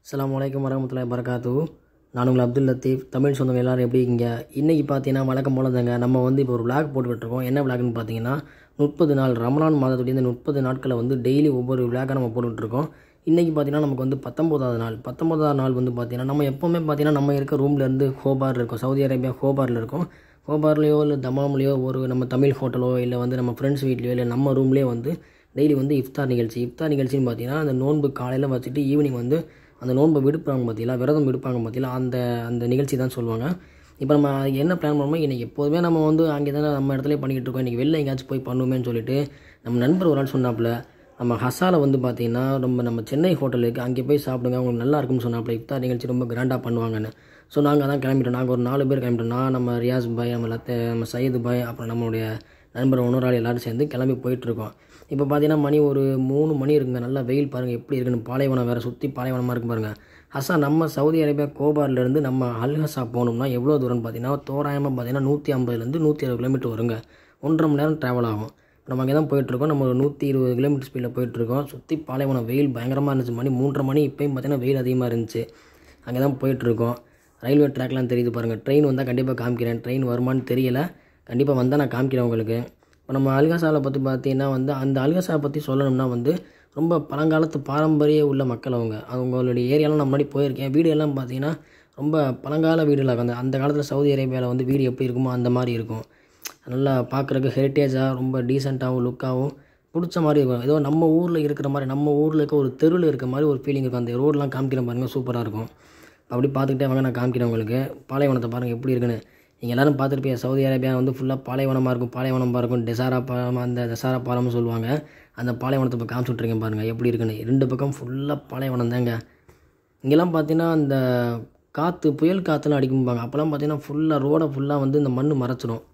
அஸ்ஸலாமு அலைக்கும் வரமத்துல்லாஹி வரகாத்து நான் உங்கள் அப்துல் லத்தீஃப் தமிழ் சொந்தம் எல்லாரும் எப்படி இருக்கீங்க இன்றைக்கி பார்த்தீங்கன்னா வழக்கம் போல தாங்க நம்ம வந்து இப்போ ஒரு விளாக் போட்டுக்கிட்டு இருக்கோம் என்ன விளாக்னு பார்த்தீங்கன்னா முப்பது நாள் ரமலான் மாதத்துடைய இந்த முப்பது நாட்களை வந்து டெய்லி ஒவ்வொரு விளாக்காக நம்ம போட்டுக்கிட்டு இருக்கோம் இன்றைக்கி பார்த்தீங்கன்னா நமக்கு வந்து பத்தொம்போதாவது நாள் பத்தொம்போதாவது நாள் வந்து பார்த்தீங்கன்னா நம்ம எப்போவுமே பார்த்தீங்கன்னா நம்ம இருக்க ரூம்லேருந்து ஹோபார் இருக்கோம் சவுதி அரேபியா ஹோபாரில் இருக்கோம் ஹோபார்லேயோ இல்லை தமாம்லேயோ ஒரு நம்ம தமிழ் ஹோட்டலோ இல்லை வந்து நம்ம ஃப்ரெண்ட்ஸ் வீட்லேயோ இல்லை நம்ம ரூம்லேயே வந்து டெய்லி வந்து இஃப்தார் நிகழ்ச்சி இஃப்தார் நிகழ்ச்சின்னு பார்த்தீங்கன்னா அந்த நோன்பு காலையில் வச்சுட்டு ஈவினிங் வந்து அந்த நோன்பை விடுப்பாங்க பார்த்தீங்களா விரதம் விடுப்பாங்க பார்த்தீங்களா அந்த அந்த நிகழ்ச்சி தான் சொல்லுவாங்க இப்போ நம்ம என்ன பிளான் பண்ணுமோ இன்றைக்கி எப்போதுமே நம்ம வந்து அங்கே தானே நம்ம இடத்துல பண்ணிக்கிட்டு இருக்கோம் இன்றைக்கி வெளில எங்கேயாச்சும் போய் பண்ணுவோமேன்னு சொல்லிட்டு நம்ம நண்பர் ஒரு ஆள் சொன்னாப்புல நம்ம ஹசால வந்து பார்த்தீங்கன்னா ரொம்ப நம்ம சென்னை ஹோட்டல் இருக்குது அங்கே போய் சாப்பிடுங்க உங்களுக்கு நல்லா இருக்கும்னு சொன்னாப்புல இஃப்தார் நிகழ்ச்சி ரொம்ப கிராண்டாக பண்ணுவாங்கன்னு ஸோ நாங்கள் தான் கிளம்பிட்டோம் நாங்கள் ஒரு நாலு பேர் கிளம்பிட்டோம் நான் நம்ம ரியாஸ் பாய் நம்ம லத்த நம்ம சையது பாய் அப்புறம் நம்மளுடைய நண்பர் இன்னொரு ஆள் எல்லாரும் சேர்ந்து கிளம்பி போயிட்டுருக்கோம் இப்போ பார்த்தீங்கன்னா மணி ஒரு மூணு மணி இருக்குங்க நல்லா வெயில் பாருங்கள் எப்படி இருக்குன்னு பாலைவனம் வேறு சுற்றி பாலைவனமாக இருக்கு பாருங்கள் ஹசா நம்ம சவுதி அரேபியா கோபார்லேருந்து நம்ம அல்ஹசா போகணும்னா எவ்வளோ தூரம்னு பார்த்தீங்கன்னா தோராயமாக பார்த்தீங்கன்னா நூற்றி ஐம்பதுலேருந்து நூற்றி அறுபது கிலோமீட்டர் வருங்க ஒன்றரை மணி நேரம் ட்ராவல் ஆகும் நம்ம அங்கே தான் போயிட்டுருக்கோம் நம்ம ஒரு நூற்றி இருபது கிலோமீட்டர் ஸ்பீடில் போயிட்டுருக்கோம் சுற்றி பாலைவனம் வெயில் பயங்கரமாக இருந்துச்சு மணி மூன்றரை மணி இப்போயும் பார்த்தீங்கன்னா வெயில் அதிகமாக இருந்துச்சு அங்கே தான் போயிட்டுருக்கோம் ரயில்வே ட்ராக்லாம் தெரியுது பாருங்கள் ட்ரெயின் வந்தால் கண்டிப்பாக காமிக்கிறேன் ட்ரெயின் வருமானு தெரியல கண்டிப்பாக வந்தால் நான் காமிக்கிறேன் உங்களுக்கு இப்போ நம்ம அல்காசாவை பற்றி பார்த்தீங்கன்னா வந்து அந்த அல்காசாவை பற்றி சொல்லணும்னா வந்து ரொம்ப பழங்காலத்து பாரம்பரிய உள்ள மக்கள் அவங்க அவங்களுடைய ஏரியாலாம் நான் முன்னாடி போயிருக்கேன் வீடு எல்லாம் பார்த்தீங்கன்னா ரொம்ப பழங்கால வீடுலாம் அந்த அந்த காலத்தில் சவுதி அரேபியாவில் வந்து வீடு எப்படி இருக்குமோ அந்த மாதிரி இருக்கும் நல்லா பார்க்குறதுக்கு ஹெரிட்டேஜாக ரொம்ப டீசெண்டாகவும் லுக்காகவும் பிடிச்ச மாதிரி இருக்கும் ஏதோ நம்ம ஊரில் இருக்கிற மாதிரி நம்ம ஊரில் இருக்க ஒரு தெருவில் இருக்க மாதிரி ஒரு ஃபீலிங் இருக்கும் அந்த ரோடெலாம் காமிக்கிற பாருங்க சூப்பராக இருக்கும் அப்படி பார்த்துக்கிட்டே வாங்க நான் காமிக்கிறேன் உங்களுக்கு பாலைவனத்தை பாருங்கள் எப்படி இருக்குன்னு நீங்கள் எல்லோரும் பார்த்துருப்பீங்க சவுதி அரேபியா வந்து ஃபுல்லாக பாலைவனமாக இருக்கும் பாலைவனமாக இருக்கும் டெசாரா பாலம் அந்த டெசாரா பாலம்னு சொல்லுவாங்க அந்த பாலைவனத்தை இப்போ காமிச்சுட்ருக்கேன் பாருங்கள் எப்படி இருக்குன்னு ரெண்டு பக்கம் ஃபுல்லாக பாலைவனம் தாங்க இங்கெல்லாம் பார்த்தீங்கன்னா அந்த காற்று புயல் காற்றுலாம் அடிக்கும்பாங்க அப்போல்லாம் பார்த்தீங்கன்னா ஃபுல்லாக ரோடை ஃபுல்லாக வந்து இந்த மண் மறைச்சிடும்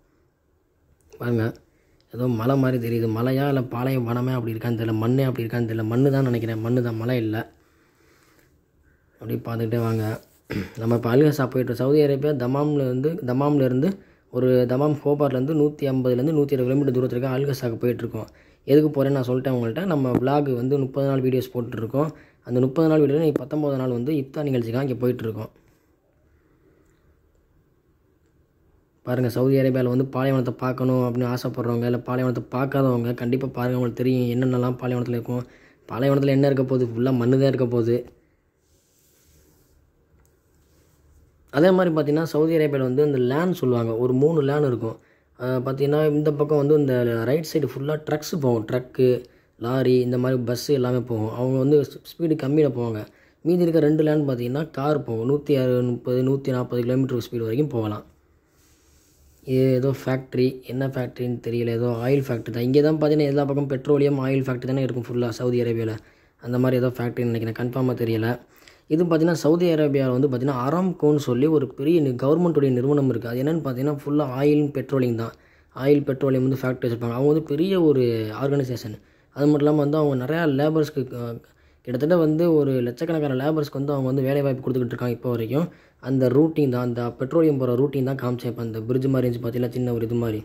பாருங்கள் ஏதோ மலை மாதிரி தெரியுது மலையா இல்லை பாளையம் வனமே அப்படி இருக்கான்னு தெரியல மண்ணே அப்படி இருக்கான்னு தெரியல மண்ணு தான் நினைக்கிறேன் மண்ணு தான் மலை இல்லை அப்படி பார்த்துக்கிட்டே வாங்க நம்ம இப்போ அல்கசா போயிட்டு சவுதி அரேபியா தமாம்லேருந்து தமாம்லேருந்து ஒரு தமாம் ஹோபார்லேருந்து நூற்றி ஐம்பதுலேருந்து நூற்றி இருபது கிலோமீட்டர் தூரத்தில் இருக்க அல்கசாக்கு போயிட்டுருக்கோம் எதுக்கு போகிறேன்னு நான் சொல்லிட்டேன் உங்கள்கிட்ட நம்ம விலாக் வந்து முப்பது நாள் வீடியோஸ் போட்டுருக்கோம் அந்த முப்பது நாள் வீடியோ நீ பத்தொம்பது நாள் வந்து இஃப்தார் நிகழ்ச்சிக்காக இங்கே போயிட்டுருக்கோம் பாருங்கள் சவுதி அரேபியாவில் வந்து பாலைவனத்தை பார்க்கணும் அப்படின்னு ஆசைப்பட்றவங்க இல்லை பாலைவனத்தை பார்க்காதவங்க கண்டிப்பாக பாருங்கள் அவங்களுக்கு தெரியும் என்னென்னலாம் பாலைவனத்தில் இருக்கும் பாலைவனத்தில் என்ன இருக்க போகுது ஃபுல்லாக மண்ணு தான் இருக்க போகுது அதே மாதிரி பார்த்திங்கன்னா சவுதி அரேபியாவில் வந்து இந்த லேண்ட் சொல்லுவாங்க ஒரு மூணு லேண்ட் இருக்கும் பார்த்திங்கன்னா இந்த பக்கம் வந்து இந்த ரைட் சைடு ஃபுல்லாக ட்ரக்ஸ் போகும் ட்ரக்கு லாரி இந்த மாதிரி பஸ்ஸு எல்லாமே போகும் அவங்க வந்து ஸ்பீடு கம்மியில் போவாங்க மீதி இருக்க ரெண்டு லேண்ட் பார்த்திங்கன்னா கார் போகும் நூற்றி அறு முப்பது நூற்றி நாற்பது கிலோமீட்டர் ஸ்பீடு வரைக்கும் போகலாம் இது ஏதோ ஃபேக்ட்ரி என்ன ஃபேக்ட்ரின்னு தெரியல ஏதோ ஆயில் ஃபேக்ட்ரி தான் இங்கே தான் பார்த்தீங்கன்னா எல்லா பக்கம் பெட்ரோலியம் ஆயில் ஃபேக்ட்ரி தானே இருக்கும் ஃபுல்லாக சவுதி அரேபியாவில் அந்த மாதிரி ஏதோ ஃபேக்ட்ரின்னு நினைக்கிறேன் கன்ஃபார்மாக தெரியல இது பார்த்திங்கன்னா சவுதி அரேபியாவில் வந்து பார்த்திங்கன்னா அராம்கோன்னு சொல்லி ஒரு பெரிய கவர்மெண்ட்டுடைய நிறுவனம் இருக்குது அது என்னென்னு பார்த்தீங்கன்னா ஃபுல்லாக ஆயில் பெட்ரோலிங் தான் ஆயில் பெட்ரோலியம் வந்து ஃபேக்ட்ரி வச்சுருப்பாங்க அவங்க வந்து பெரிய ஒரு ஆர்கனைசேஷன் அது மட்டும் இல்லாமல் வந்து அவங்க நிறையா லேபர்ஸ்க்கு கிட்டத்தட்ட வந்து ஒரு லட்சக்கணக்கான லேபர்ஸ்க்கு வந்து அவங்க வந்து வேலை வாய்ப்பு கொடுத்துக்கிட்டு இருக்காங்க இப்போ வரைக்கும் அந்த ரூட்டிங் தான் அந்த பெட்ரோலியம் போகிற ரூட்டிங் தான் காமிச்சேன் இப்போ அந்த பிரிட்ஜ் மாதிரி இருந்துச்சு பார்த்தீங்கன்னா சின்ன ஒரு இது மாதிரி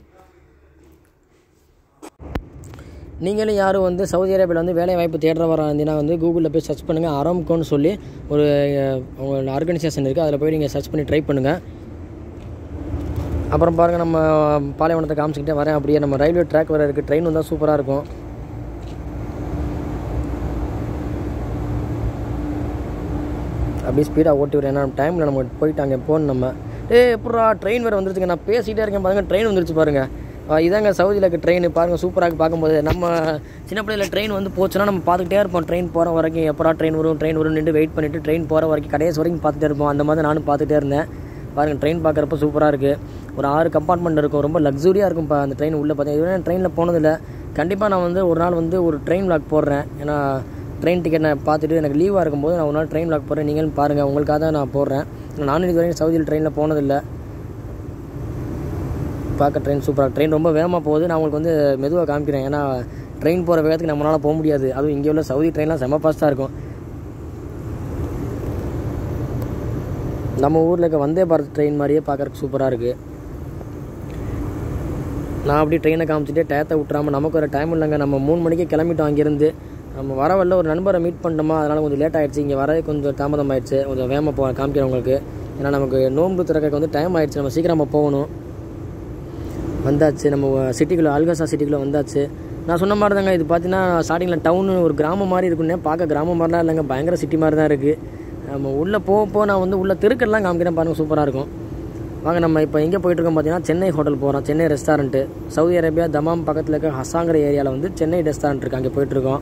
நீங்களும் யாரும் வந்து சவுதி அரேபியாவில் வந்து வேலை வாய்ப்பு தேடுறவராக இருந்தீங்கன்னா வந்து கூகுளில் போய் சர்ச் பண்ணுங்கள் அரம்கோன்னு சொல்லி ஒரு உங்களோட ஆர்கனைசேஷன் இருக்குது அதில் போய் நீங்கள் சர்ச் பண்ணி ட்ரை பண்ணுங்கள் அப்புறம் பாருங்கள் நம்ம பாலைவனத்தை காமிச்சிக்கிட்டே வரேன் அப்படியே நம்ம ரயில்வே ட்ராக் வேறு இருக்குது ட்ரெயின் வந்தால் சூப்பராக இருக்கும் அப்படியே ஸ்பீடாக ஓட்டி வரேன் ஏன்னா டைமில் நம்ம போயிட்டு அங்கே போகணும் நம்ம ஏ எப்படா ட்ரெயின் வேறு வந்துருச்சுங்க நான் பேசிகிட்டே இருக்கேன் பாருங்கள் ட்ரெயின் வந்துருச்சு பாருங்கள் இதாங்க சவுதியில் இருக்க ட்ரெயின் பாருங்கள் சூப்பராக பார்க்கும்போது நம்ம சின்ன பிள்ளையில் ட்ரெயின் வந்து போச்சுன்னா நம்ம பார்த்துக்கிட்டே இருப்போம் ட்ரெயின் போகிற வரைக்கும் எப்படா ட்ரெயின் வரும் ட்ரெயின் வரும் நின்று வெயிட் பண்ணிவிட்டு ட்ரெயின் போகிற வரைக்கும் கடைசி வரைக்கும் பார்த்துட்டே இருப்போம் அந்த மாதிரி நானும் பார்த்துட்டே இருந்தேன் பாருங்கள் ட்ரெயின் பார்க்குறப்ப சூப்பராக இருக்குது ஒரு ஆறு கம்பார்ட்மெண்ட் இருக்கும் ரொம்ப லக்ஸுரியாக இருக்கும் இப்போ அந்த ட்ரெயின் உள்ளே பார்த்தீங்கன்னா இதுவரை ட்ரெயினில் போனதில்லை கண்டிப்பாக நான் வந்து ஒரு நாள் வந்து ஒரு ட்ரெயின் லாக் போடுறேன் ஏன்னா ட்ரெயின் டிக்கெட் நான் பார்த்துட்டு எனக்கு லீவாக இருக்கும்போது நான் ஒரு நாள் ட்ரெயின் லாக் போடுறேன் நீங்களும் பாருங்கள் உங்களுக்காக தான் நான் போடுறேன் நானும் இது வரைக்கும் சவுதியில் ட்ரெயினில் போனதில்லை பார்க்க ட்ரெயின் சூப்பராக ட்ரெயின் ரொம்ப வேகமாக போகுது நான் உங்களுக்கு வந்து மெதுவாக காமிக்கிறேன் ஏன்னா ட்ரெயின் போகிற வேகத்துக்கு நம்மளால் போக முடியாது அதுவும் இங்கே உள்ள சவுதி ட்ரெயின்லாம் செம்ம ஃபாஸ்ட்டாக இருக்கும் நம்ம ஊரில் இருக்க வந்தே பாரத் ட்ரெயின் மாதிரியே பார்க்குறக்கு சூப்பராக இருக்குது நான் அப்படி ட்ரெயினை காமிச்சிட்டு டயத்தை விட்றாமல் நமக்கு ஒரு டைம் இல்லைங்க நம்ம மூணு மணிக்கு கிளம்பிட்டோம் அங்கேருந்து நம்ம வர வரல ஒரு நண்பரை மீட் பண்ணிட்டோமா அதனால் கொஞ்சம் லேட் ஆயிடுச்சு இங்கே வரது கொஞ்சம் தாமதம் ஆயிடுச்சு கொஞ்சம் வேகமாக போ காமிக்கிறேன் உங்களுக்கு ஏன்னா நமக்கு நோன்பு திறக்க வந்து டைம் ஆயிடுச்சு நம்ம சீக்கிரமாக போகணும் வந்தாச்சு நம்ம சிட்டிக்குள்ளே அல்கசா சிட்டிக்குள்ளே வந்தாச்சு நான் சொன்ன மாதிரி தாங்க இது பார்த்தீங்கன்னா ஸ்டார்டிங்கில் டவுனு ஒரு கிராமம் மாதிரி இருக்குன்னே பார்க்க கிராமம் மாதிரிலாம் இல்லைங்க பயங்கர சிட்டி மாதிரி தான் இருக்குது நம்ம உள்ளே போக போக நான் வந்து உள்ள தெருக்கெல்லாம் காமிக்கிறேன் பாருங்கள் சூப்பராக இருக்கும் வாங்க நம்ம இப்போ எங்கே போயிட்டுருக்கோம் பார்த்தீங்கன்னா சென்னை ஹோட்டல் போகிறோம் Chennai restaurant Saudi Arabia Dammam பக்கத்தில் இருக்க ஹசாங்கிற ஏரியாவில் வந்து சென்னை ரெஸ்டாரண்ட் இருக்குது அங்கே போயிட்டுருக்கோம்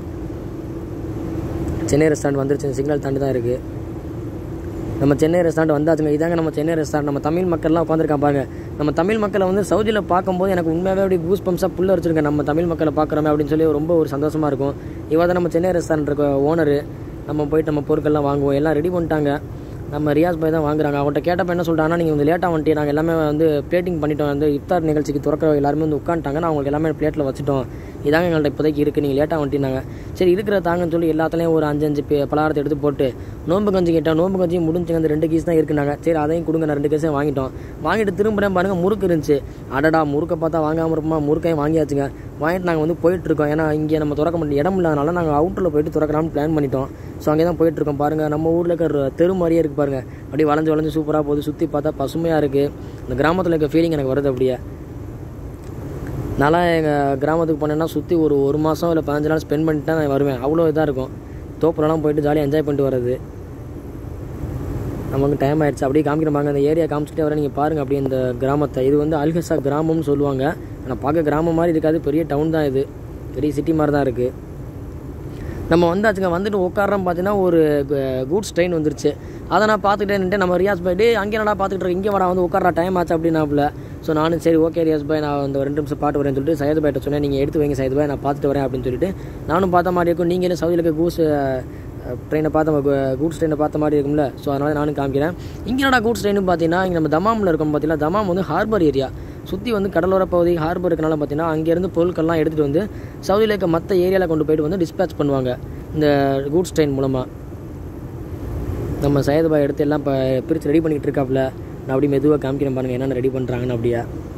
சென்னை ரெஸ்டாரண்ட் வந்துருச்சு சிக்னல் தாண்டி தான் இருக்குது நம்ம சென்னை ரெஸ்டாரண்ட் வந்தாச்சுங்க இதாங்க நம்ம சென்னை ரெஸ்டாரண்ட் நம்ம தமிழ் மக்கள்லாம் உட்காந்துருக்கான் பாருங்க நம்ம தமிழ் மக்களை வந்து சவுதியில் பார்க்கும்போது எனக்கு உண்மையாகவே அப்படி கூஸ் பம்ஸாக புள்ள வச்சிருக்கேன் நம்ம தமிழ் மக்களை பார்க்குறோமே அப்படின்னு சொல்லி ரொம்ப ஒரு சந்தோஷமாக இருக்கும் இவ தான் நம்ம சென்னை ரெஸ்டாரண்ட் இருக்க ஓனரு நம்ம போயிட்டு நம்ம பொருட்கள்லாம் வாங்குவோம் எல்லாம் ரெடி பண்ணிட்டாங்க நம்ம ரியாஸ் பாய் தான் வாங்குறாங்க அவன்கிட்ட கேட்டப்ப என்ன சொல்லிட்டாங்கன்னா நீங்கள் வந்து லேட்டாக வந்துட்டு நாங்கள் எல்லாமே வந்து பிளேட்டிங் பண்ணிட்டோம் வந்து இஃப்தார் நிகழ்ச்சிக்கு துறக்கிற எல்லாருமே வந்து உட்காந்துட்டாங்க நான் அவங்களுக்கு எல்லாமே பிளேட்டில் வச்சுட்டோம் இதாங்க எங்கள்கிட்ட இப்போதைக்கு இருக்குது நீங்கள் லேட்டாக வந்துட்டினாங்க சரி இருக்கிற தாங்கன்னு சொல்லி எல்லாத்துலேயும் ஒரு அஞ்சு அஞ்சு பே- பலகாரத்தை எடுத்து போட்டு நோன்பு கஞ்சி கேட்டோம் நோன்பு கஞ்சி முடிஞ்சுங்க அந்த ரெண்டு கீஸ் தான் இருக்குனாங்க சரி அதையும் கொடுங்க நான் ரெண்டு கேஸையும் வாங்கிட்டோம் வாங்கிட்டு திரும்புறேன் பாருங்க முறுக்கு இருந்துச்சு அடடா முறுக்கை பார்த்தா வாங்காமல் இருப்போமா முறுக்கையும் வாங்கியாச்சுங்க வாங்கிட்டு நாங்கள் வந்து போயிட்டு இருக்கோம் ஏன்னா இங்கே நம்ம திறக்க முடியும் இடம் இல்லாதனால நாங்கள் அவுட்டரில் போயிட்டு திறக்கலாம்னு பிளான் பண்ணிட்டோம் ஸோ அங்கே தான் போயிட்டு இருக்கோம் பாருங்க நம்ம ஊரில் இருக்கிற தெரு மாதிரியே இருக்கு பாருங்க அப்படியே வளைஞ்சு வளைஞ்சு சூப்பராக போகுது சுற்றி பார்த்தா பசுமையாக இருக்குது இந்த கிராமத்தில் இருக்க ஃபீலிங் எனக்கு வருது அப்படியே நான்லாம் எங்கள் கிராமத்துக்கு போனேன்னா சுற்றி ஒரு ஒரு மாதம் இல்லை பதினஞ்சு நாள் ஸ்பெண்ட் பண்ணிட்டு தான் நான் வருவேன் அவ்வளோ இதாக இருக்கும் தோப்புலலாம் போயிட்டு ஜாலியாக என்ஜாய் பண்ணிட்டு வர்றது நமக்கு டைம் ஆயிடுச்சு அப்படியே காமிக்கிறப்பாங்க அந்த ஏரியா காமிச்சிட்டே வர நீங்கள் பாருங்கள் அப்படியே இந்த கிராமத்தை இது வந்து அல்ஹசா கிராமம்னு சொல்லுவாங்க ஆனால் பார்க்க கிராமம் மாதிரி இருக்காது பெரிய டவுன் தான் இது பெரிய சிட்டி மாதிரி தான் இருக்குது நம்ம வந்தாச்சுங்க வந்துட்டு உட்காரோம் பார்த்தீங்கன்னா ஒரு கூட்ஸ் ட்ரெயின் வந்துருச்சு அதை நான் பார்த்துக்கிட்டே நின்னுட்டு நம்ம ரியாஸ் பாய் டே அங்கே என்னடா பார்த்துக்கிட்டு இருக்கேன் இங்கே வரா வந்து உட்காரா டைம் ஆச்சு அப்படின்னாப்புல ஸோ நானும் சரி ஓகே ரியாஸ் பாய் நான் இந்த ரெண்டு நிமிஷம் பாட்டு வரேன்னு சொல்லிட்டு சையது பாய்ட்ட சொன்னேன் நீங்கள் எடுத்து வைங்க சையது பாய் நான் பார்த்துட்டு வரேன் அப்படின்னு சொல்லிட்டு நானும் பார்த்த மாதிரி இருக்கும் நீங்களும் சவுதியில் இருக்க கூஸ் ட்ரெயினை பார்த்த கூட்ஸ் ட்ரெயினை பார்த்த மாதிரி இருக்கும்ல ஸோ அதனால் நானும் காமிக்கிறேன் இங்கே என்னடா கூட்ஸ் ட்ரெயின் பார்த்தீங்கன்னா இங்கே நம்ம தமாமில் இருக்கோம் பார்த்தீங்கன்னா தமாம் வந்து ஹார்பர் ஏரியா சுற்றி வந்து கடலோர பகுதி ஹார்பர் இருக்கனால பார்த்தீங்கன்னா அங்கேருந்து பொருட்கள்லாம் எடுத்துகிட்டு வந்து சவுதியில் இருக்க மற்ற ஏரியாவில் கொண்டு போயிட்டு வந்து டிஸ்பேச் பண்ணுவாங்க இந்த கூட்ஸ் ட்ரெயின் மூலமாக நம்ம சையது பாய் எடுத்து எல்லாம் இப்போ பிரித்து ரெடி பண்ணிக்கிட்டு இருக்காப்புல நான் அப்படியே மெதுவாக காமிக்கிறேன் பாருங்கள் என்னென்ன ரெடி பண்ணுறாங்கன்னு அப்படியே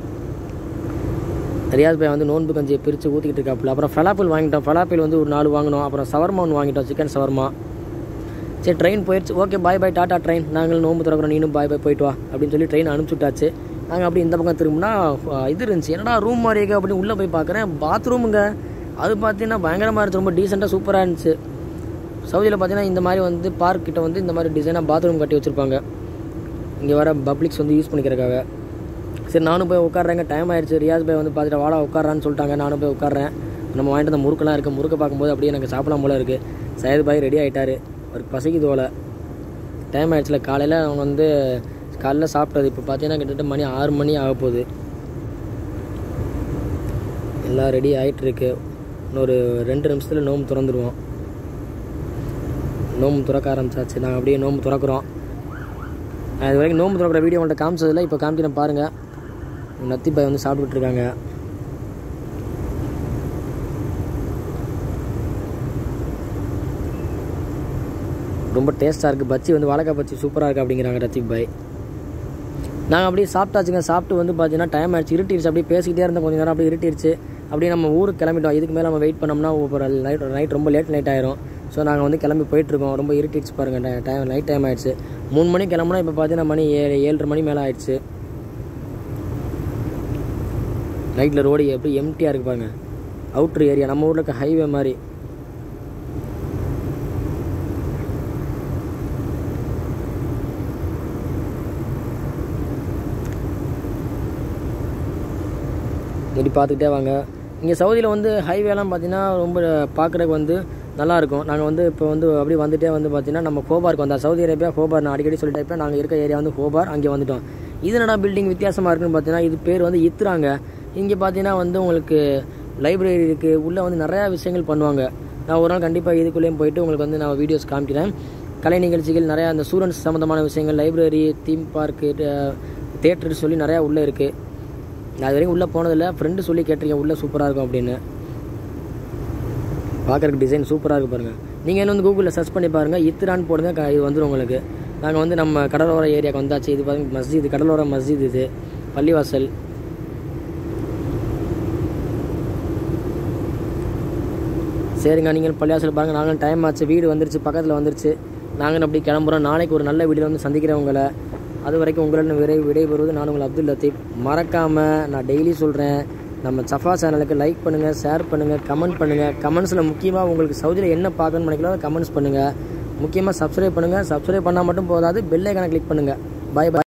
ரியாஸ் பாய் வந்து நோன்பு கஞ்சியை பிரித்து ஊற்றிக்கிட்டு இருக்காப்புல அப்புறம் ஃபலாப்பிள் வாங்கிட்டோம் ஃபலாப்பிள் வந்து ஒரு நாலு வாங்கினோம் அப்புறம் சவர்மா ஒன்று வாங்கிட்டோம் சிக்கன் சவர்மா சரி ட்ரெயின் போயிடுச்சு okay bye bye tata train நாங்கள் நோன்பு திறக்கிறோம் நீனும் பாய் பாய் போயிட்டு வா அப்படின்னு சொல்லி ட்ரெயின் அனுப்பிச்சு விட்டாச்சு நாங்கள் அப்படி இந்த பக்கம் திரும்பினா அஹ், இது இருந்துச்சு என்னடா ரூம் மாதிரி இருக்கு அப்படின்னு உள்ளே போய் பார்க்குறேன் பாத்ரூமுங்க அது பார்த்தீங்கன்னா பயங்கரமாக இருந்துச்சு ரொம்ப டீசெண்டாக சூப்பராக இருந்துச்சு சவுதியில் பார்த்தீங்கன்னா இந்த மாதிரி வந்து பார்க் கிட்ட வந்து இந்த மாதிரி டிசைனாக பாத்ரூம் கட்டி வச்சுருப்பாங்க இங்கே வர பப்ளிக்ஸ் வந்து யூஸ் பண்ணிக்கிறக்காக சரி நானும் போய் உட்காடுறேங்க டைம் ஆயிடுச்சு ரியாஸ் பாய் வந்து பார்த்துட்டு வாடா உட்காரான்னு சொல்லிட்டாங்க நானும் போய் உட்காடுறேன் நம்ம வாங்கிட்டு வந்த முறுக்கெல்லாம் இருக்குது முறுக்கு பார்க்கும்போது அப்படியே எனக்கு சாப்பிடலாம் போல இருக்குது சையது பாய் ரெடி ஆகிட்டாரு ஒரு பசிக்குது போல டைம் ஆயிடுச்சுல காலையில் அவங்க வந்து காலையில் சாப்பிட்டது இப்போ பார்த்தீங்கன்னா கிட்டத்தட்ட மணி ஆறு மணி ஆக போகுது எல்லாம் ரெடி ஆகிட்டு இருக்கு இன்னொரு ரெண்டு நிமிஷத்தில் நோம்பு திறந்துருவோம் நோம்பு திறக்க ஆரம்பிச்சாச்சு நாங்கள் அப்படியே நோம்பு திறக்கிறோம் நான் இது வரைக்கும் நோம்பு திறக்கிற வீடியோ உங்கள்கிட்ட காமிச்சதில்ல இப்போ காமிக்கிறேன் பாருங்கள் நத்தி பாய் வந்து சாப்பிட்டுட்டு இருக்காங்க ரொம்ப டேஸ்ட்டாக இருக்குது பச்சி வந்து வாழைக்காய் பச்சி சூப்பராக இருக்குது அப்படிங்கிறாங்க ரத்தீப் பாய் நாங்கள் அப்படியே சாப்பிட்டாச்சுங்க சாப்பிட்டு வந்து பார்த்தீங்கன்னா டைம் ஆயிடுச்சு இருட்டிடுச்சு அப்படியே பேசிக்கிட்டே இருந்தோம் கொஞ்சம் நேரம் அப்படியே இருட்டிடுச்சு அப்படியே நம்ம ஊருக்கு கிளம்பிட்டோம் இதுக்கு மேலே நம்ம வெயிட் பண்ணோம்னா ஒரு நைட் நைட் ரொம்ப லேட் நைட் ஆயிரும் ஸோ நாங்கள் வந்து கிளம்பி போயிட்டுருக்கோம் ரொம்ப இருட்டிடுச்சு பாருங்கள் டைம் நைட் டைம் ஆயிடுச்சு மூணு மணி கிளம்புனா இப்போ பார்த்தீங்கன்னா மணி ஏழு ஏழரை மணி மேலே ஆயிடுச்சு நைட்டில் ரோடு எப்படி எம்டியாக இருக்கு பாருங்க அவுட்ரு ஏரியா நம்ம ஊரில் இருக்க ஹைவே மாதிரி இப்படி பார்த்துக்கிட்டே வாங்க இங்கே சவுதியில் வந்து ஹைவேலாம் பார்த்தீங்கன்னா ரொம்ப பார்க்குறதுக்கு வந்து நல்லா இருக்கும் நாங்கள் வந்து இப்போ வந்து அப்படியே வந்துட்டே வந்து பார்த்தீங்கன்னா நம்ம ஹோபாருக்கு வந்தோம் சவுதி அரேபியா ஹோபார் நான் அடிக்கடி சொல்லிட்டே இருப்பேன் நாங்கள் இருக்க ஏரியா வந்து ஹோபார் அங்கே வந்துட்டோம் இது என்னடா பில்டிங் வித்தியாசமாக இருக்குன்னு பார்த்தீங்கன்னா இது பேர் வந்து இத்துறாங்க இங்கே பார்த்தீங்கன்னா வந்து உங்களுக்கு லைப்ரரி இருக்குது உள்ளே வந்து நிறையா விஷயங்கள் பண்ணுவாங்க நான் ஒரு நாள் கண்டிப்பாக இதுக்குள்ளேயும் போயிட்டு உங்களுக்கு வந்து நான் வீடியோஸ் காமிக்கிறேன் கலை நிகழ்ச்சிகள் நிறையா அந்த ஸ்டூடெண்ட்ஸ் சம்மந்தமான விஷயங்கள் லைப்ரரி தீம் பார்க்கு தேட்டர் சொல்லி நிறையா உள்ளே இருக்குது நான் இது வரைக்கும் உள்ளே போனதில்லை ஃப்ரெண்டு சொல்லி கேட்டிருக்கேன் உள்ளே சூப்பராக இருக்கும் அப்படின்னு பார்க்குறக்கு டிசைன் சூப்பராக இருக்கு பாருங்கள் நீங்கள் என்ன வந்து கூகுளில் சர்ச் பண்ணி பாருங்கள் இத்திரான்னு போடுங்க க- இது வந்துடும் உங்களுக்கு நாங்கள் வந்து நம்ம கடலோர ஏரியாவுக்கு வந்தாச்சு இது பாருங்க மஸ்ஜித் கடலோர மஸ்ஜித் இது பள்ளிவாசல் சரிங்க நீங்கள் பள்ளியாசல் பாருங்கள் நாங்களும் டைம் ஆச்சு வீடு வந்துருச்சு பக்கத்தில் வந்துருச்சு நாங்கள் அப்படி கிளம்புறோம் நாளைக்கு ஒரு நல்ல வீடியோவில் வந்து சந்திக்கிறேன் உங்களை அது வரைக்கும் உங்களிடம் விரை விடைபெறுவது நான் உங்கள் அப்துல் லத்தீப் மறக்காமல் நான் டெய்லி சொல்கிறேன் நம்ம சஃபா சேனலுக்கு லைக் பண்ணுங்கள் ஷேர் பண்ணுங்கள் கமெண்ட் பண்ணுங்கள் கமெண்ட்ஸில் முக்கியமாக உங்களுக்கு சவுதியில் என்ன பார்க்கணும்னு நினைக்கலாம் கமெண்ட்ஸ் பண்ணுங்கள் முக்கியமாக சப்ஸ்கிரைப் பண்ணுங்கள் சப்ஸ்கிரைப் பண்ணால் மட்டும் போதாது பெல் ஐக்கானை கிளிக் பண்ணுங்கள் பை பை